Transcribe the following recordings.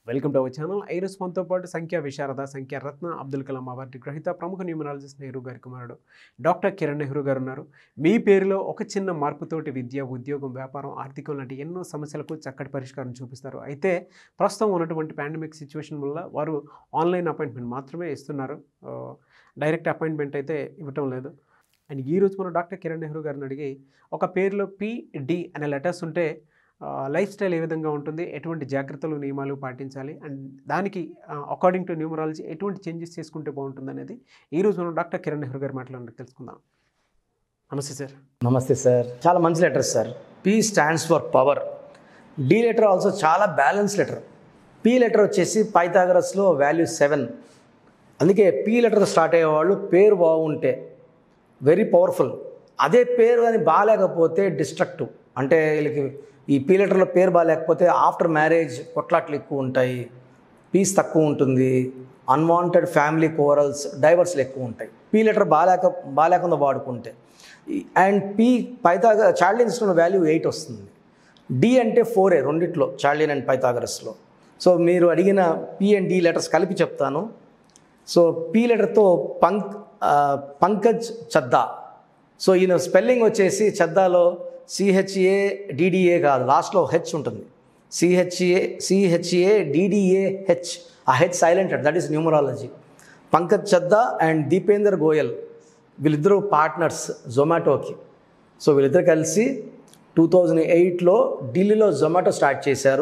Welcome to our channel ఐరస్ మనతో పాటు సంఖ్య విశారద సంఖ్య రత్న అబ్దుల్ కలాం అవార్డు గ్రహీత ప్రముఖ న్యూమరాలజిస్ట్ నెహ్రూ గారి కుమారుడు డాక్టర్ కిరణ్ నెహ్రూ గారు ఉన్నారు మీ పేరులో ఒక చిన్న మార్పుతోటి విద్య ఉద్యోగం వ్యాపారం ఆర్థికం లాంటి ఎన్నో సమస్యలకు చక్కటి పరిష్కారం చూపిస్తారు అయితే ప్రస్తుతం ఉన్నటువంటి పాండమిక్ సిచ్యువేషన్ వల్ల వారు ఆన్లైన్ అపాయింట్మెంట్ మాత్రమే ఇస్తున్నారు ఆ, డైరెక్ట్ అపాయింట్మెంట్ అయితే ఇవ్వటం లేదు అండ్ ఈ రోజు మనం డాక్టర్ కిరణ్ నెహ్రూ గారిని అడిగి ఒక పేరులో పిడి అనే లెటర్స్ ఉంటే లైఫ్ స్టైల్ ఏ విధంగా ఉంటుంది ఎటువంటి జాగ్రత్తలు నియమాలు పాటించాలి అండ్ దానికి అకార్డింగ్ టు న్యూమరాలజీ ఎటువంటి చేంజెస్ చేసుకుంటే బాగుంటుంది అనేది ఈ రోజు మనం డాక్టర్ కిరణ్ నెహ్రూ గారి మాట్లాడి తెలుసుకుందాం నమస్తే సార్ నమస్తే సార్ చాలా మంచి letter sir P stands for power D letter also చాలా బ్యాలెన్స్ లెటర్ పి లెటర్ వచ్చేసి పైథాగరస్లో వాల్యూ సెవెన్ అందుకే పి లెటర్ స్టార్ట్ అయ్యేవాళ్ళు పేరు బాగుంటే వెరీ పవర్ఫుల్ అదే పేరు కానీ బాగాలేకపోతే డిస్ట్రక్టివ్ అంటే వీళ్ళకి ఈ పీ లెటర్లో పేరు బాగాలేకపోతే ఆఫ్టర్ మ్యారేజ్ కొట్లాట్లు ఎక్కువ ఉంటాయి పీస్ తక్కువ ఉంటుంది అన్వాంటెడ్ ఫ్యామిలీ కోరల్స్ డైవర్స్లు ఎక్కువ ఉంటాయి పీ లెటర్ బాగాలేక బాగాలేకుండా వాడుకుంటే అండ్ పీ పైథాగ చార్లిన్ ఇస్తున్న వాల్యూ ఎయిట్ వస్తుంది డి అంటే ఫోరే రెండిట్లో చార్లిన్ అండ్ పైథాగరస్లో సో మీరు అడిగిన పి అండ్ డి లెటర్స్ కలిపి చెప్తాను సో పీ లెటర్తో పంక్ ఆ, పంకజ్ చద్దా సో ఈయన స్పెల్లింగ్ వచ్చేసి చద్దాలో సిహెచ్ఏ డిడిఏ కాదు లాస్ట్లో హెచ్ ఉంటుంది సిహెచ్ఏ సిహెచ్ఏ డిడిఏ హెచ్ ఆ H silent that is numerology Pankaj Chadha and Deepinder Goyal వీళ్ళిద్దరూ పార్ట్నర్స్ జొమాటోకి సో వీళ్ళిద్దరు కలిసి టూ థౌజండ్ ఎయిట్లో ఢిల్లీలో జొమాటో స్టార్ట్ చేశారు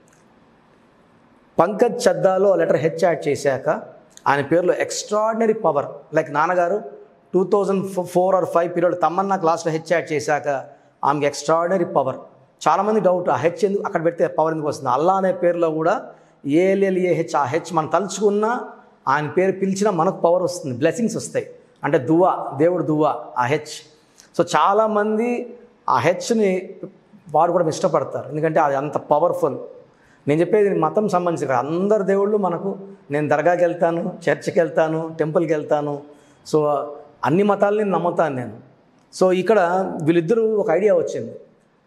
పంకజ్ చద్దాలో లెటర్ హెచ్ యాడ్ చేశాక ఆయన పేరులో ఎక్స్ట్రాడినరీ పవర్ లైక్ నాన్నగారు two thousand four or five period Tamannaah క్లాస్లో హెచ్ యాడ్ చేశాక ఆమెకి ఎక్స్ట్రాడినరీ పవర్ చాలామంది డౌట్ ఆ హెచ్ ఎందుకు అక్కడ పెడితే పవర్ ఎందుకు వస్తుంది అల్లా అనే పేరులో కూడా ఏఎల్ఎల్ఏ హెచ్ ఆ హెచ్ మనం తలుచుకున్నా ఆయన పేరు పిలిచినా మనకు పవర్ వస్తుంది బ్లెస్సింగ్స్ వస్తాయి అంటే దువా దేవుడు దువా ఆ హెచ్ సో చాలామంది ఆ హెచ్ని వారు కూడా ఇష్టపడతారు ఎందుకంటే అది అంత పవర్ఫుల్ నేను చెప్పేది మతం సంబంధించి కాదు. అందరు దేవుళ్ళు మనకు నేను దర్గాకి వెళ్తాను చర్చికి వెళ్తాను టెంపుల్కి వెళ్తాను సో అన్ని మతాలని నమ్ముతాను నేను సో ఇక్కడ వీళ్ళిద్దరూ ఒక ఐడియా వచ్చింది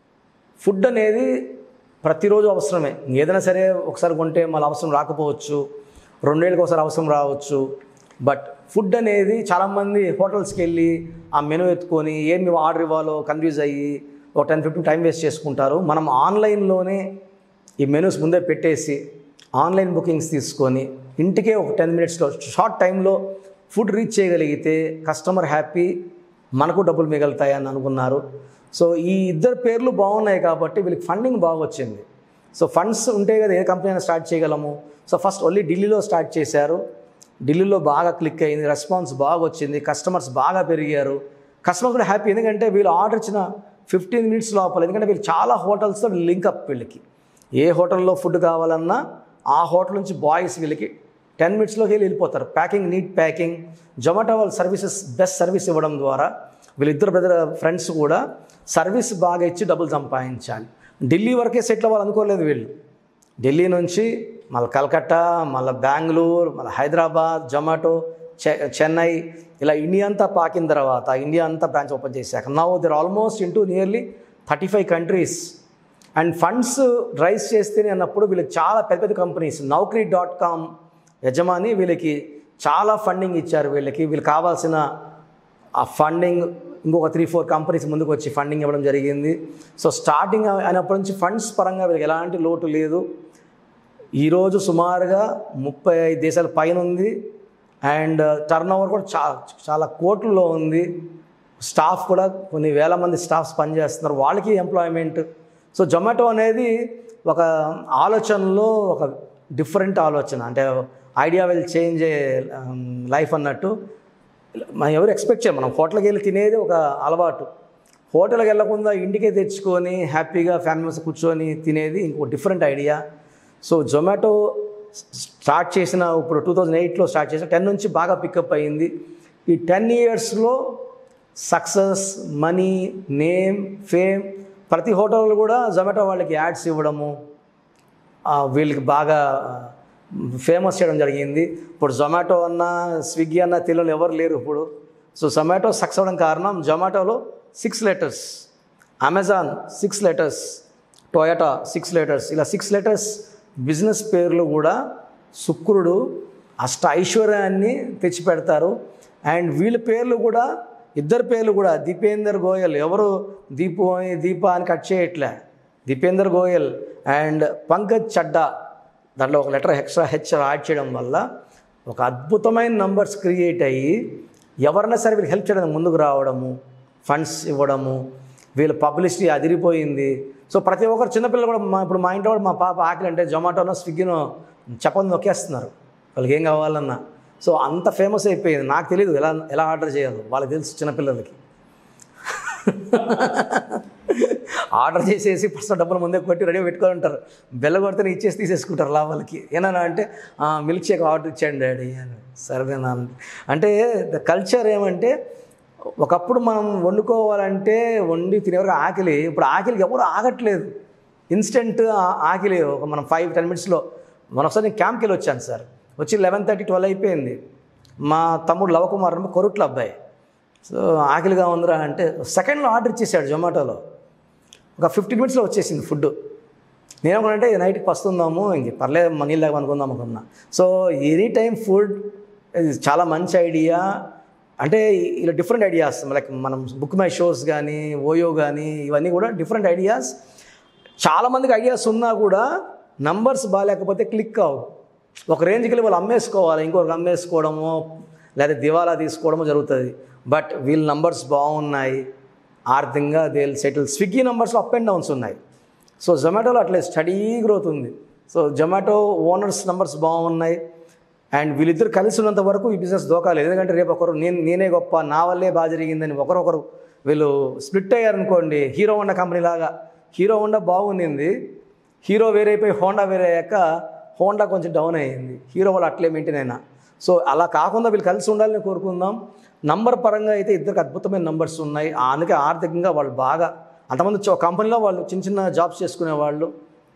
ఫుడ్ అనేది ప్రతిరోజు అవసరమే ఏదైనా సరే ఒకసారి కొంటే మళ్ళీ అవసరం రాకపోవచ్చు రెండేళ్ళకి ఒకసారి అవసరం రావచ్చు బట్ ఫుడ్ అనేది చాలామంది హోటల్స్కి వెళ్ళి ఆ మెనూ ఎత్తుకొని ఏమి ఆర్డర్ ఇవ్వాలో కన్ఫ్యూజ్ అయ్యి ఒక టెన్ ఫిఫ్టీన్ టైం వేస్ట్ చేసుకుంటారు మనం ఆన్లైన్లోనే ఈ మెనూస్ ముందే పెట్టేసి ఆన్లైన్ బుకింగ్స్ తీసుకొని ఇంటికే ఒక టెన్ మినిట్స్లో షార్ట్ టైంలో ఫుడ్ రీచ్ చేయగలిగితే కస్టమర్ హ్యాపీ మనకు డబ్బులు మిగులుతాయని అనుకున్నారు సో ఈ ఇద్దరు పేర్లు బాగున్నాయి కాబట్టి వీళ్ళకి ఫండింగ్ బాగా వచ్చింది సో ఫండ్స్ ఉంటే కదా ఏ కంపెనీ అయినా స్టార్ట్ చేయగలము సో ఫస్ట్ ఓన్లీ ఢిల్లీలో స్టార్ట్ చేశారు ఢిల్లీలో బాగా క్లిక్ అయింది రెస్పాన్స్ బాగా వచ్చింది కస్టమర్స్ బాగా పెరిగారు కస్టమర్ కూడా హ్యాపీ ఎందుకంటే వీళ్ళు ఆర్డర్ ఇచ్చిన ఫిఫ్టీన్ మినిట్స్ లోపల ఎందుకంటే వీళ్ళు చాలా హోటల్స్తో లింకప్ వీళ్ళకి ఏ హోటల్లో ఫుడ్ కావాలన్నా ఆ హోటల్ నుంచి బాయ్స్ వీళ్ళకి టెన్ మినిట్స్లోకి వెళ్ళి వెళ్ళిపోతారు ప్యాకింగ్ నీట్ ప్యాకింగ్ జొమాటో వాళ్ళ సర్వీసెస్ బెస్ట్ సర్వీస్ ఇవ్వడం ద్వారా వీళ్ళిద్దరు బ్రదర్ ఫ్రెండ్స్ కూడా సర్వీస్ బాగా ఇచ్చి డబ్బులు సంపాదించాలి ఢిల్లీ వరకే సెటిల్ అవ్వాలి అనుకోలేదు వీళ్ళు ఢిల్లీ నుంచి మళ్ళీ కలకత్తా మళ్ళీ బెంగళూరు మళ్ళీ హైదరాబాద్ జొమాటో చె చెన్నై ఇలా ఇండియా అంతా పాకిన తర్వాత ఇండియా అంతా బ్రాంచ్ ఓపెన్ చేశాక now there almost into nearly thirty five countries and funds raise చేస్తేనే అన్నప్పుడు వీళ్ళకి చాలా పెద్ద పెద్ద కంపెనీస్ నౌకరీ డాట్ కామ్ యజమాని వీళ్ళకి చాలా ఫండింగ్ ఇచ్చారు వీళ్ళకి వీళ్ళకి కావాల్సిన ఆ ఫండింగ్ ఇంకొక త్రీ ఫోర్ కంపెనీస్ ముందుకు వచ్చి ఫండింగ్ ఇవ్వడం జరిగింది సో స్టార్టింగ్ అయినప్పటి నుంచి ఫండ్స్ పరంగా వీళ్ళకి ఎలాంటి లోటు లేదు ఈరోజు సుమారుగా ముప్పై ఐదు దేశాల పైన ఉంది అండ్ టర్న్ ఓవర్ కూడా చా చాలా కోట్లలో ఉంది స్టాఫ్ కూడా కొన్ని వేల మంది స్టాఫ్స్ పనిచేస్తున్నారు వాళ్ళకి ఎంప్లాయ్మెంట్ సో జొమాటో అనేది ఒక ఆలోచనలో ఒక డిఫరెంట్ ఆలోచన అంటే idea will change a life అన్నట్టు మనం ఎవరు ఎక్స్పెక్ట్ చేయం మనం హోటల్కి వెళ్ళి తినేది ఒక అలవాటు హోటల్కి వెళ్ళకుండా ఇంటికే తెచ్చుకొని హ్యాపీగా ఫ్యామిలీ మెంబర్స్ కూర్చొని తినేది ఇంకో different idea so Zomato start చేసిన ఇప్పుడు టూ థౌజండ్ ఎయిట్లో స్టార్ట్ చేసిన టెన్ నుంచి బాగా పికప్ అయింది ఈ టెన్ ఇయర్స్లో సక్సెస్ మనీ నేమ్ ఫేమ్ ప్రతి హోటల్లో కూడా జొమాటో వాళ్ళకి యాడ్స్ ఇవ్వడము ఆ, వీళ్ళకి బాగా ఫేమస్ చేయడం జరిగింది ఇప్పుడు జొమాటో అన్న స్విగ్గీ అన్న తెలియని ఎవరు లేరు ఇప్పుడు సో జొమాటో సక్సెస్ అవ్వడం కారణం జొమాటోలో six letters Amazon six letters Toyota six letters ఇలా సిక్స్ లెటర్స్ బిజినెస్ పేర్లు కూడా శుక్రుడు అష్ట ఐశ్వర్యాన్ని తెచ్చిపెడతారు అండ్ వీళ్ళ పేర్లు కూడా ఇద్దరు పేర్లు కూడా దీపేందర్ గోయల్ ఎవరు దీపు అని దీప అని కట్ చేయట్లే దీపేందర్ గోయల్ అండ్ పంకజ్ చడ్డా దాంట్లో ఒక లెటర్ ఎక్స్ట్రా హెచ్ యాడ్ చేయడం వల్ల ఒక అద్భుతమైన నంబర్స్ క్రియేట్ అయ్యి ఎవరైనా సరే వీళ్ళు హెల్ప్ చేయడానికి ముందుకు రావడము ఫండ్స్ ఇవ్వడము వీళ్ళ పబ్లిసిటీ అదిరిపోయింది సో ప్రతి ఒక్కరు చిన్నపిల్లలు కూడా మా ఇప్పుడు మా ఇంట్లో కూడా మా పాప ఆకలి అంటే జొమాటోనో స్విగ్గీనో చెప్పని నొక్కేస్తున్నారు వాళ్ళకి ఏం కావాలన్నా సో అంత ఫేమస్ అయిపోయింది నాకు తెలియదు ఎలా ఎలా ఆర్డర్ చేయాలో వాళ్ళకి తెలుసు చిన్నపిల్లలకి ఆర్డర్ చేసేసి ఫస్ట్ డబ్బులు ముందే కొట్టి రెడీ పెట్టుకొని ఉంటారు బెల్ల కొడితే ఇచ్చేసి తీసేసుకుంటారు లోపలికి ఏమన్నా అంటే మిల్క్ షేక్ ఆర్డర్ ఇచ్చాను డాడీ అని సరేనా అంటే ద కల్చర్ ఏమంటే ఒకప్పుడు మనం వండుకోవాలంటే వండి తినేవరకు ఆకలి ఇప్పుడు ఆకలికి ఎవరు ఆగట్లేదు ఇన్స్టెంట్ ఆకలి ఒక మనం ఫైవ్ టెన్ మినిట్స్లో మన ఒకసారి నేను క్యాంప్కి వెళ్ళి వచ్చాను సార్ వచ్చి లెవెన్ థర్టీ ట్వెల్వ్ అయిపోయింది మా తమ్ముడు లవకుమార్ అని కొరుట్ల అబ్బాయి సో ఆకలిగా ఉందిరా అంటే సెకండ్లో ఆర్డర్ ఇచ్చేసాడు జొమాటోలో ఒక ఫిఫ్టీన్ మినిట్స్లో వచ్చేసింది ఫుడ్ నేనేమనుకున్నానంటే నైట్కి వస్తుందాము ఇంక పర్లేదు మన నీళ్ళు దాకా అనుకుందాం అనుకున్నా సో ఎనీ టైం ఫుడ్ చాలా మంచి ఐడియా అంటే ఇలా డిఫరెంట్ ఐడియాస్ లైక్ మనం బుక్ మై షోస్ కానీ ఓయో కానీ ఇవన్నీ కూడా డిఫరెంట్ ఐడియాస్ చాలామందికి ఐడియాస్ ఉన్నా కూడా నంబర్స్ బాగాలేకపోతే క్లిక్ అవ్వు ఒక రేంజ్కి వెళ్ళి వాళ్ళు అమ్మేసుకోవాలి ఇంకొకరికి అమ్మేసుకోవడమో లేదా దివాలా తీసుకోవడమో జరుగుతుంది బట్ వీళ్ళ నంబర్స్ బాగున్నాయి ఆర్థికంగా దే సెటిల్ స్విగ్గీ నంబర్స్లో అప్ అండ్ డౌన్స్ ఉన్నాయి సో జొమాటోలో అట్లే స్టడీ గ్రోత్ ఉంది సో జొమాటో ఓనర్స్ నంబర్స్ బాగున్నాయి అండ్ వీళ్ళిద్దరు కలిసి ఉన్నంత వరకు ఈ బిజినెస్ దోకాలేదు ఎందుకంటే రేపు ఒకరు నేను నేనే గొప్ప నా వల్లే బాగా జరిగిందని ఒకరొకరు వీళ్ళు స్ప్లిట్ అయ్యారనుకోండి హీరో హోండా కంపెనీ లాగా హీరో హోండా బాగుండింది హీరో వేరైపోయి హోండా వేరే అయ్యాక హోండా కొంచెం డౌన్ అయ్యింది హీరో వాళ్ళు అట్లే మెయింటైన్ అయినా సో అలా కాకుండా వీళ్ళు కలిసి ఉండాలని కోరుకుందాం నంబర్ పరంగా అయితే ఇద్దరికి అద్భుతమైన నంబర్స్ ఉన్నాయి అందుకే ఆర్థికంగా వాళ్ళు బాగా అంతమంది చో- కంపెనీలో వాళ్ళు చిన్న చిన్న జాబ్స్ చేసుకునే వాళ్ళు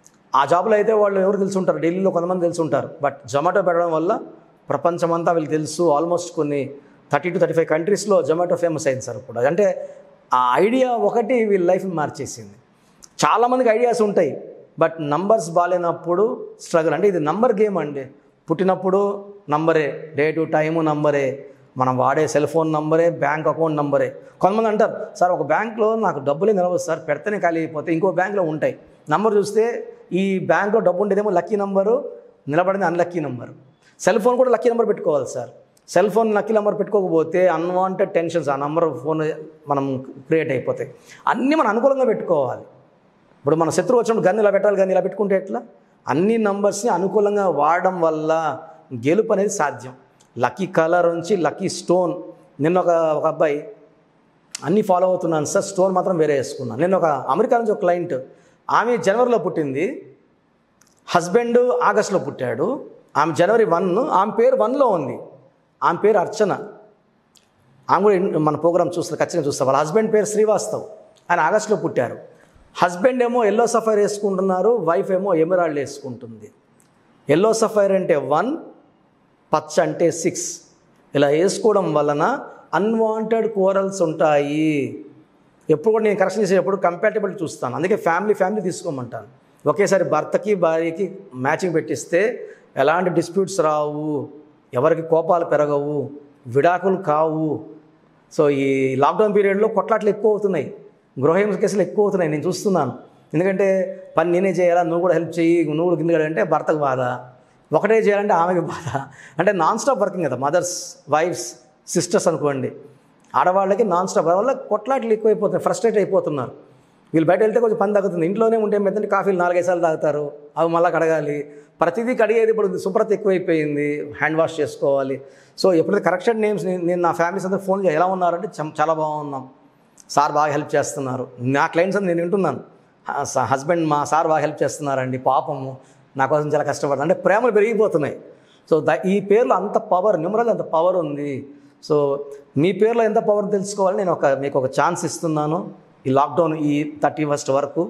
ఆ జాబ్లో అయితే వాళ్ళు ఎవరు తెలిసి ఉంటారు ఢిల్లీలో కొంతమంది తెలిసి ఉంటారు బట్ జొమాటో పెట్టడం వల్ల ప్రపంచమంతా వీళ్ళకి తెలుసు ఆల్మోస్ట్ కొన్ని థర్టీ టు థర్టీ ఫైవ్ కంట్రీస్లో జొమాటో ఫేమస్ అయింది సార్ కూడా అంటే ఆ ఐడియా ఒకటి వీళ్ళ లైఫ్ని మార్చేసింది చాలామందికి ఐడియాస్ ఉంటాయి బట్ నంబర్స్ బాగాలేనప్పుడు స్ట్రగుల్ అంటే ఇది నంబర్ గేమ్ అండి పుట్టినప్పుడు నంబరే డేటు టైము నంబరే మనం వాడే సెల్ ఫోన్ నంబరే బ్యాంక్ అకౌంట్ నంబరే కొంతమంది అంటారు సార్ ఒక బ్యాంక్లో నాకు డబ్బులే నిలవదు సార్ పెడితేనే ఖాళీ అయిపోతే ఇంకో బ్యాంక్లో ఉంటాయి నంబర్ చూస్తే ఈ బ్యాంక్లో డబ్బు ఉండేదేమో లక్కీ నంబరు నిలబడింది అన్లక్కీ నంబరు సెల్ ఫోన్ కూడా లక్కీ నెంబర్ పెట్టుకోవాలి sir cell phone lucky number పెట్టుకోకపోతే అన్వాంటెడ్ టెన్షన్స్ ఆ నెంబర్ ఫోన్ మనం క్రియేట్ అయిపోతాయి అన్నీ మనం అనుకూలంగా పెట్టుకోవాలి ఇప్పుడు మన శత్రువు వచ్చినప్పుడు గన్ ఇలా పెట్టాలి గన్ ఇలా పెట్టుకుంటే ఎట్లా అన్ని నంబర్స్ని అనుకూలంగా వాడడం వల్ల గెలుపు అనేది సాధ్యం లక్కీ కలర్ నుంచి లక్కీ స్టోన్ నిన్న ఒక ఒక అబ్బాయి అన్నీ ఫాలో అవుతున్నాను సార్ స్టోన్ మాత్రం వేరే వేసుకున్నాను నేను ఒక అమెరికా నుంచి ఒక క్లయింట్ ఆమె జనవరిలో పుట్టింది హస్బెండ్ ఆగస్టులో పుట్టాడు ఆమె జనవరి వన్ ఆమె పేరు వన్లో ఉంది ఆమె పేరు అర్చన ఆమె కూడా ఇన్- మన ప్రోగ్రామ్ చూస్తారు ఖచ్చితంగా చూస్తారు వాళ్ళ హస్బెండ్ పేరు శ్రీవాస్తవ్ ఆయన ఆగస్టులో పుట్టారు హస్బెండ్ ఏమో ఎల్లో సఫైర్ వేసుకుంటున్నారు వైఫ్ ఏమో ఎమరాల్డ్ వేసుకుంటుంది ఎల్లో సఫైర్ అంటే వన్ పచ్చ అంటే సిక్స్ ఇలా వేసుకోవడం వలన అన్వాంటెడ్ కోరల్స్ ఉంటాయి ఎప్పుడు కూడా నేను కరెక్షన్ చేసేటప్పుడు కంపాటబిలిటీ చూస్తాను అందుకే ఫ్యామిలీ ఫ్యామిలీ తీసుకోమంటాను ఒకేసారి భర్తకి భార్యకి మ్యాచింగ్ పెట్టిస్తే ఎలాంటి డిస్ప్యూట్స్ రావు ఎవరికి కోపాలు పెరగవు విడాకులు కావు సో ఈ లాక్డౌన్ పీరియడ్లో కొట్లాట్లు ఎక్కువ అవుతున్నాయి గృహహింస కేసులు ఎక్కువ అవుతున్నాయి నేను చూస్తున్నాను ఎందుకంటే పని నేనే చేయాలా నువ్వు కూడా హెల్ప్ చేయి నువ్వు కూడా కింద అంటే భర్తకు బాధ ఒకటే చేయాలంటే ఆమెకి బాధ అంటే నాన్ స్టాప్ వర్కింగ్ కదా మదర్స్ వైఫ్స్ సిస్టర్స్ అనుకోండి ఆడవాళ్ళకి నాన్ స్టాప్ వల్ల కొట్లాట్లు ఎక్కువైపోతున్నాయి ఫ్రస్ట్రేట్ అయిపోతున్నారు వీళ్ళు బయట వెళ్తే కొంచెం పని తగ్గుతుంది ఇంట్లోనే ఉంటే మెత్తండి కాఫీలు నాలుగైదు సార్లు తాగుతారు అవి మళ్ళీ కడగాలి ప్రతిదీ కడిగేది ఇప్పుడు శుభ్రత ఎక్కువైపోయింది హ్యాండ్ వాష్ చేసుకోవాలి సో ఎప్పుడైతే కరెక్షన్ నేమ్స్ నేను నా ఫ్యామిలీస్ అందరూ ఫోన్ ఎలా ఉన్నారంటే చం- చాలా బాగున్నాం సార్ బాగా హెల్ప్ చేస్తున్నారు నా క్లయింట్స్ అని నేను వింటున్నాను హస్బెండ్ మా సార్ బాగా హెల్ప్ చేస్తున్నారండి పాపము నా కోసం చాలా కష్టపడుతుంది అంటే ప్రేమలు పెరిగిపోతున్నాయి సో ద ఈ పేర్లో అంత పవర్ న్యూమరల్ అంత పవర్ ఉంది సో మీ పేర్లో ఎంత పవర్ తెలుసుకోవాలని నేను ఒక మీకు ఒక ఛాన్స్ ఇస్తున్నాను ఈ లాక్డౌన్ ఈ థర్టీ ఫస్ట్ వరకు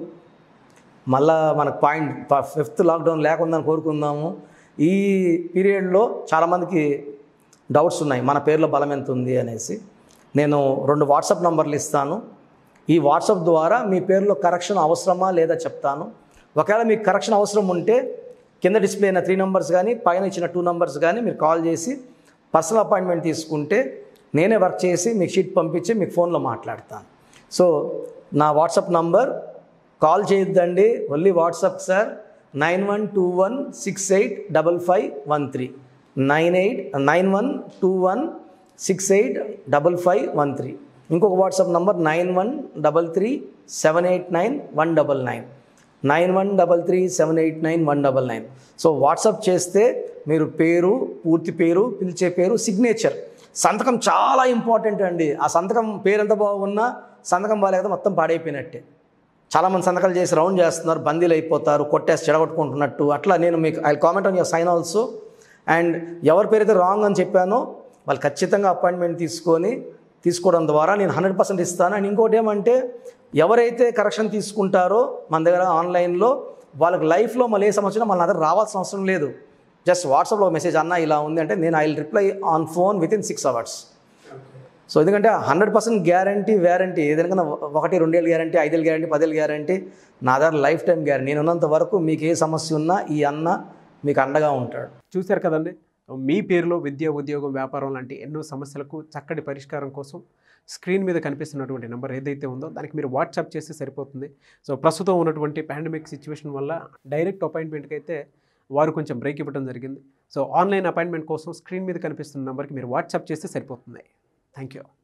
మళ్ళా మనకు పాయింట్ ఫిఫ్త్ లాక్డౌన్ లేకుందని కోరుకుందాము ఈ పీరియడ్లో చాలామందికి డౌట్స్ ఉన్నాయి మన పేర్లో బలం ఎంత ఉంది అనేసి నేను రెండు వాట్సాప్ నంబర్లు ఇస్తాను ఈ వాట్సాప్ ద్వారా మీ పేరులో కరెక్షన్ అవసరమా లేదా చెప్తాను ఒకవేళ మీకు కరెక్షన్ అవసరం ఉంటే కింద డిస్ప్లే అయిన త్రీ నెంబర్స్ కానీ పైన ఇచ్చిన టూ నెంబర్స్ కానీ మీరు కాల్ చేసి పర్సనల్ అపాయింట్మెంట్ తీసుకుంటే నేనే వర్క్ చేసి మీకు షీట్ పంపించి మీకు ఫోన్లో మాట్లాడతాను సో నా వాట్సాప్ నంబర్ కాల్ చేయొద్దండి only WhatsApp sir nine one two one six eight double five one three nine eight nine one two one six eight double five one three ఇంకొక WhatsApp number nine one double three seven eight nine one double nine nine one double three seven eight nine one double nine so WhatsApp చేస్తే మీరు పేరు పూర్తి పేరు పిలిచే పేరు signature సంతకం చాలా ఇంపార్టెంట్ అండి ఆ సంతకం పేరు ఎంత బాగున్నా సంతకం బాగాలేకపోతే మొత్తం పాడైపోయినట్టే చాలామంది సంతకాలు చేసి రౌండ్ చేస్తున్నారు బందీలు అయిపోతారు కొట్టేసి చెడగొట్టుకుంటున్నట్టు అట్లా నేను మీకు I comment on your sign also and ఎవరి పేరైతే రాంగ్ అని చెప్పానో వాళ్ళు ఖచ్చితంగా అపాయింట్మెంట్ తీసుకొని తీసుకోవడం ద్వారా నేను హండ్రెడ్ పర్సెంట్ ఇస్తాను అండ్ ఇంకోటి ఏమంటే ఎవరైతే కరెక్షన్ తీసుకుంటారో మన దగ్గర ఆన్లైన్లో వాళ్ళకి లైఫ్లో మళ్ళీ ఏ సమస్య వచ్చినా మన దగ్గర రావాల్సిన అవసరం లేదు జస్ట్ వాట్సాప్లో మెసేజ్ అన్న ఇలా ఉంది అంటే నేను I will reply on phone with in six hours so ఎందుకంటే హండ్రెడ్ పర్సెంట్ గ్యారంటీ వ్యారంటీ ఏదైనా ఒకటి రెండేళ్ళు గ్యారంటీ ఐదేళ్ళు గ్యారంటీ పదేళ్ళు గ్యారంటీ నా దగ్గర లైఫ్ టైం గ్యారంటీ నేను ఉన్నంత వరకు మీకు ఏ సమస్య ఉన్నా ఈ అన్న మీకు అండగా ఉంటాడు చూశారు కదండి మీ పేరులో విద్య ఉద్యోగం వ్యాపారం లాంటి ఎన్నో సమస్యలకు చక్కటి పరిష్కారం కోసం స్క్రీన్ మీద కనిపిస్తున్నటువంటి నెంబర్ ఏదైతే ఉందో దానికి మీరు వాట్సాప్ చేస్తే సరిపోతుంది సో ప్రస్తుతం ఉన్నటువంటి పాండమిక్ సిచ్యువేషన్ వల్ల డైరెక్ట్ అపాయింట్మెంట్కి అయితే వారు కొంచెం బ్రేక్ ఇవ్వడం జరిగింది సో ఆన్లైన్ అపాయింట్మెంట్ కోసం స్క్రీన్ మీద కనిపిస్తున్న నెంబర్కి మీరు వాట్సాప్ చేస్తే సరిపోతుంది థ్యాంక్ యూ